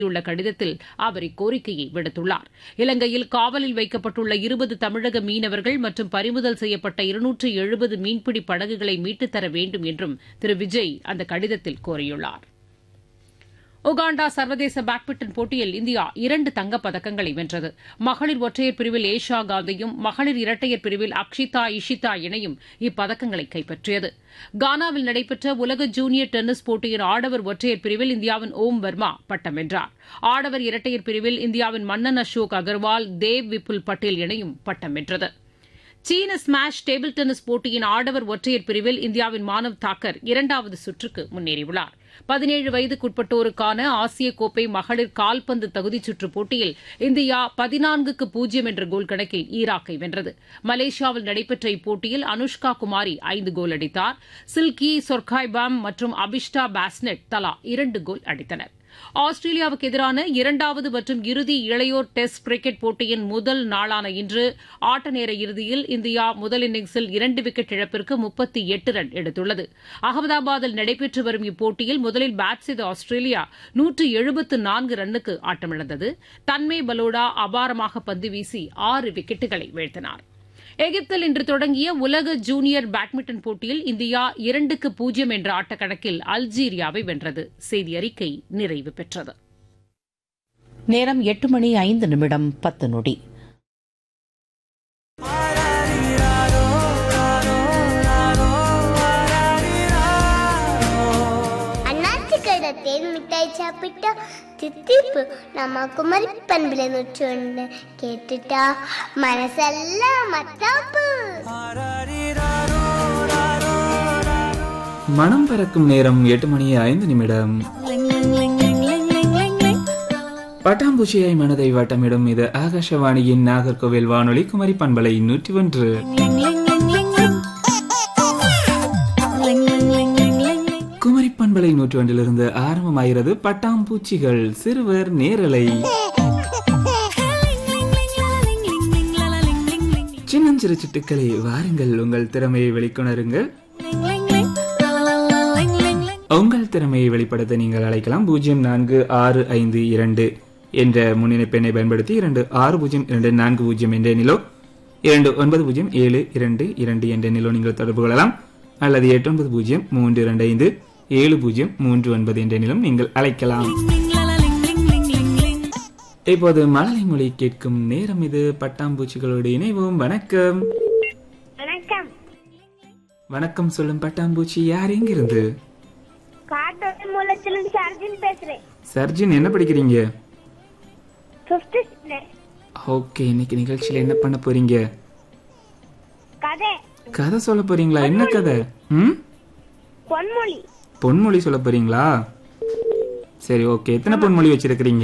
உள்ள கடிதத்தில் அவர் இக்கோரிக்கையை விடுத்துள்ளார் இலங்கையில் காவலில் வைக்கப்பட்டுள்ள இருபது தமிழக மீனவர்கள் மற்றும் பறிமுதல் செய்யப்பட்ட இருநூற்று எழுபது மீன்பிடி படகுகளை மீட்டுத் தர வேண்டும் என்றும் திரு விஜய் அந்த கடிதத்தில் கோரியுள்ளார் உகாண்டா சர்வதேச பேட்மிண்டன் போட்டியில் இந்தியா இரண்டு தங்கப் பதக்கங்களை வென்றது மகளிர் ஒற்றையர் பிரிவில் ஏஷா காந்தியும் மகளிர் இரட்டையர் பிரிவில் அக்ஷிதா இஷிதா இணையும் இப்பதக்கங்களை கைப்பற்றியது கானாவில் நடைபெற்ற உலக ஜூனியர் டென்னிஸ் போட்டியின் ஆடவர் ஒற்றையர் பிரிவில் இந்தியாவின் ஓம் வர்மா பட்டம் வென்றார் ஆடவர் இரட்டையர் பிரிவில் இந்தியாவின் மன்னன் அசோக் அகர்வால் தேவ் விபுல் பட்டேல் இணையும் பட்டம் வென்றது சீன ஸ்மாஷ் டேபிள் டென்னிஸ் போட்டியின் ஆடவர் ஒற்றையர் பிரிவில் இந்தியாவின் மானவ் தாக்கர் இரண்டாவது சுற்றுக்கு முன்னேறியுள்ளார் பதினேழு வயதுக்குட்பட்டோருக்கான ஆசிய கோப்பை மகளிர் கால்பந்து தகுதிச் சுற்றுப் போட்டியில் இந்தியா பதினான்குக்கு பூஜ்ஜியம் என்ற கோல் கணக்கில் ஈராக்கை வென்றது மலேசியாவில் நடைபெற்ற இப்போட்டியில் அனுஷ்கா குமாரி ஐந்து கோல் அடித்தார் சில்கி சொர்காய்பாம் மற்றும் அபிஷ்டா பாஸ்னெட் தலா இரண்டு கோல் அடித்தனர் ஆஸ்திரேலியாவுக்கு எதிரான இரண்டாவது மற்றும் இறுதி இளையோர் டெஸ்ட் கிரிக்கெட் போட்டியின் முதல் நாளான இன்று ஆட்ட நேர இறுதியில் இந்தியா முதல் இன்னிங்ஸில் இரண்டு விக்கெட் இழப்பிற்கு முப்பத்தி எட்டு ரன் எடுத்துள்ளது அகமதாபாத்தில் நடைபெற்று வரும் இப்போட்டியில் முதலில் பேட் செய்த ஆஸ்திரேலியா நூற்று எழுபத்து நான்கு ரன்னுக்கு ஆட்டமிழந்தது தன்மே பலோடா அபாரமாக பந்து வீசி ஆறு விக்கெட்டுகளை வீழ்த்தினார் எகிப்தில் இன்று தொடங்கிய உலக ஜூனியர் பேட்மிண்டன் போட்டியில் இந்தியா இரண்டுக்கு பூஜ்ஜியம் என்ற ஆட்டக்கணக்கில் அல்ஜீரியாவை வென்றது செய்தி அறிக்கை நிறைவு பெற்றது நேரம் எட்டு மணி ஐந்து நிமிடம் பத்து நொடி அண்ணாச்சி கையில தேன் மிட்டாய் சாப்பிட்டா தித்திப்பு நம்ம குமரி பண்பில நுச்சுண்டு கேட்டுட்டா மனசெல்லாம் மத்தாப்பு மனம் பறக்கும் நேரம் எட்டு மணி ஐந்து நிமிடம் பட்டாம்பூச்சியாய் மனதை வட்டமிடும் இது ஆகாஷவாணியின் நாகர்கோவில் வானொலி குமரி பண்பலை நூற்றி ஒன்று குமரி பண்பலை நூற்றி ஒன்றிலிருந்து ஆரம்பமாகிறது பட்டாம்பூச்சிகள் சிறுவர் நேரலை சின்னஞ்சிறு சிட்டுக்களே வாருங்கள் உங்கள் திறமையை வெளிக்கொணருங்கள் உங்கள் திறமையை வெளிப்படுத்த நீங்கள் அழைக்கலாம் பூஜ்ஜியம் நான்கு ஆறு ஐந்து இரண்டு என்ற முன்னிணைப்பு எண்ணை பயன்படுத்தி இரண்டு ஆறு பூஜ்ஜியம் இரண்டு நான்கு பூஜ்ஜியம் என்ற எண்ணிலோ இரண்டு ஒன்பது பூஜ்ஜியம் ஏழு இரண்டு இரண்டு என்ற எண்ணிலோ நீங்கள் தொடர்பு கொள்ளலாம் அல்லது எட்டு ஒன்பது பூஜ்ஜியம் மூன்று இரண்டு ஐந்து ஏழு பூஜ்ஜியம் மூன்று ஒன்பது என்ற எண்ணிலும் நீங்கள் அழைக்கலாம் இப்போது மழலை மொழி கேட்கும் நேரம் இது பட்டாம்பூச்சிகளோடு இணைவோம் வணக்கம் வணக்கம் வணக்கம் சொல்லும் பட்டாம்பூச்சி யார் எங்கிருந்து காட்டோட மூலத்திலிருந்து சர்ஜன் பேசுறேன் சர்ஜின் என்ன படிக்கிறீங்க பிப்த் ஓகே இன்னைக்கு நிகழ்ச்சியில என்ன பண்ண போறீங்க கதை கதை சொல்ல போறீங்களா என்ன கதை ம் பொன்மொழி பொன்மொழி சொல்ல போறீங்களா சரி ஓகே எத்தனை பொன்மொழி வச்சிருக்கிறீங்க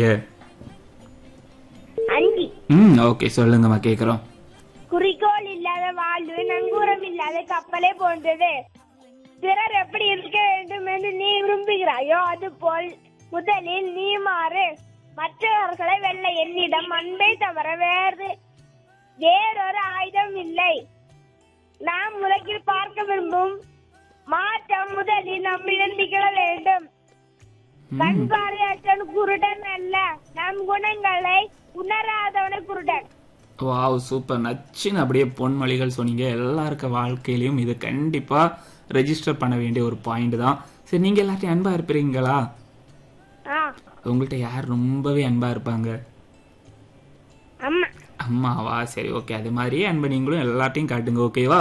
அஞ்சு ம் ஓகே சொல்லுங்கம்மா கேக்குறோம் குறிக்கோள் இல்லாத வாழ்வு நங்கூரம் இல்லாத கப்பலே போன்றது பிறர் எப்படி இருக்க வேண்டும் என்று நீ விரும்புகிறாயோ அது போல் முதலில் நீ மாறு மற்றவர்களை வெல்ல என்னிடம் அன்பை தவிர வேறு வேறொரு ஆயுதம் இல்லை நாம் உலகில் பார்க்க விரும்பும் மாற்றம் முதலில் நம்மிடம் நிகழ வேண்டும் கண் பார்வையற்றவன் குருடன் அல்ல நம் குணங்களை உணராதவனை குருடன் வாவ் சூப்பர் நச்சுன்னு அப்படியே பொன்மொழிகள் சொன்னீங்க எல்லாருக்க வாழ்க்கையிலயும் இது கண்டிப்பா ரெஜிஸ்டர் பண்ண வேண்டிய ஒரு பாயிண்ட் தான் சரி நீங்க எல்லாத்தையும் அன்பா இருப்பீங்களா ஆ உங்கள்கிட்ட யார் ரொம்பவே அன்பா இருப்பாங்க அம்மா அம்மாவா சரி ஓகே அது மாதிரியே அன்பை நீங்களும் எல்லாத்தையும் காட்டுங்க ஓகேவா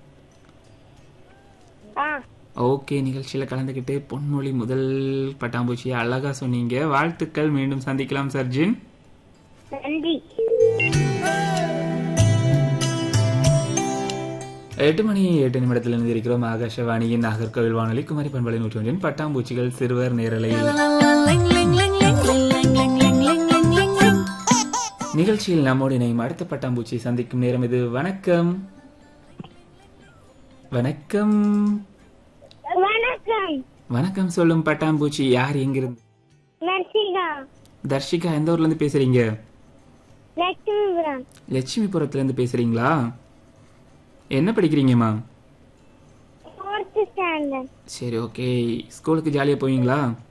ஆ ஓகே நிகழ்ச்சியில் கலந்துக்கிட்டு பொன்மொழி முதல் பட்டாம்பூச்சியை அழகா சொன்னீங்க வாழ்த்துக்கள் மீண்டும் சந்திக்கலாம் சர்ஜின் நன்றி எட்டு மணி எட்டு நிமிடத்தில் இருந்திருக்கிறோம் ஆகாஷவாணியின் நாகர்கோவில் வானொலி குமரி பண்பலை நூற்றொன்றின் பட்டாம்பூச்சிகள் சிறுவர் நேரலையில் நிகழ்ச்சியில் நம்மோடு இணையும் அடுத்த பட்டாம்பூச்சி சந்திக்கும் நேரம் இது வணக்கம் வணக்கம் வணக்கம் வணக்கம் சொல்லும் பட்டாம்பூச்சி யார் எங்கிருந்து நர்சிகா தர்ஷிகா எந்த ஊர்ல இருந்து பேசுறீங்க லட்சுமிபுரம் லட்சுமிபுரத்துல இருந்து பேசுறீங்களா என்ன படிக்கிறீங்கம்மா ஃபோர்த் ஸ்டாண்டர்ட் சரி ஓகே ஸ்கூலுக்கு ஜாலியா போவீங்களா